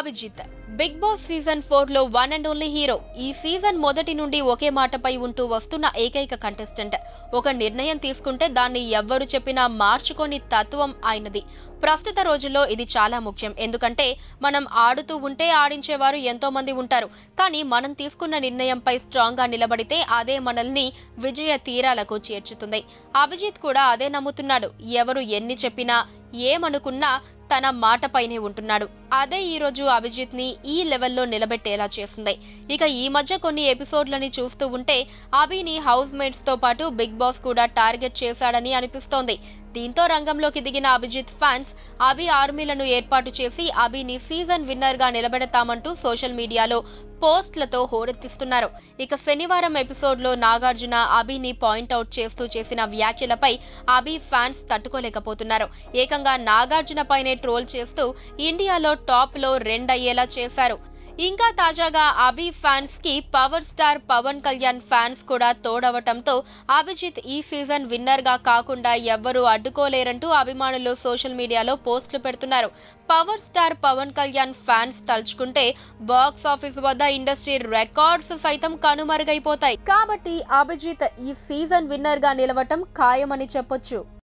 Abhijit Bigg Boss season four లో one and only hero ఈ season మొదటి నుండి ఒకే మాటపై ఉంటూ వస్తున్న ఏకైక కంటెస్టెంట్ ఒక నిర్ణయం తీసుకుంటే దాన్ని ఎవ్వరు చెప్పినా మార్చుకొని తత్వం ఆయనది ప్రస్తుత రోజుల్లో ఇది చాలా ముఖ్యం ఎందుకంటే మనం ఆడుతూ ఉంటే ఆడించేవారు ఎంతో మంది ఉంటారు కానీ మనం తీసుకున్న నిర్ణయంపై స్ట్రాంగ్ గా నిలబడితే అదే మనల్ని విజయ తీరాలకు చేర్చుతుంది అభిజిత్ కూడా అదే నమ్ముతున్నాడు ఎవరు ఎన్ని చెప్పినా ఏమనుకున్నా తన మాటపైనే ఉంటున్నాడు అదే ఈ రోజు అభిజిత్ ని ఈ లెవెల్లో నిలబెట్టేలా చేస్తుంది ఇక ఈ మధ్య కొన్ని ఎపిసోడ్లని చూస్తూ ఉంటే అభిని హౌస్ మేట్స్ తో పాటు బిగ్ బాస్ కూడా టార్గెట్ చేశాడని అనిపిస్తోంది దీంతో రంగంలోకి దిగిన అభిజిత్ ఫ్యాన్స్ అభి ఆర్మీలను ఏర్పాటు చేసి అభిని సీజన్ విన్నర్ గా నిలబెడతామంటూ సోషల్ మీడియాలో పోస్ట్లతో హోరెత్తిస్తున్నారు ఇక శనివారం ఎపిసోడ్లో నాగార్జున అభిని పాయింట్అవుట్ చేస్తూ చేసిన వ్యాఖ్యలపై అభి ఫ్యాన్స్ తట్టుకోలేకపోతున్నారు ఏకంగా నాగార్జున పైనే ట్రోల్ చేస్తూ ఇండియాలో టాప్ లో రెండయ్యేలా చేశారు ఇంకా తాజాగా అభి ఫ్యాన్స్ కి Power Star Pawan Kalyan fans కూడా తోడవటంతో అభిజిత్ ఈ సీజన్ విన్నర్ గా కాకుండా ఎవ్వరూ అడ్డుకోలేరంటూ అభిమానులు సోషల్ మీడియాలో పోస్టులు పెడుతున్నారు Power Star Pawan Kalyan fans తలుచుకుంటే బాక్స్ ఆఫీస్ వద్ద ఇండస్ట్రీ రికార్డ్స్ సైతం కనుమరుగైపోతాయి కాబట్టి అభిజిత్ ఈ సీజన్ విన్నర్ గా నిలవటం ఖాయమని చెప్పొచ్చు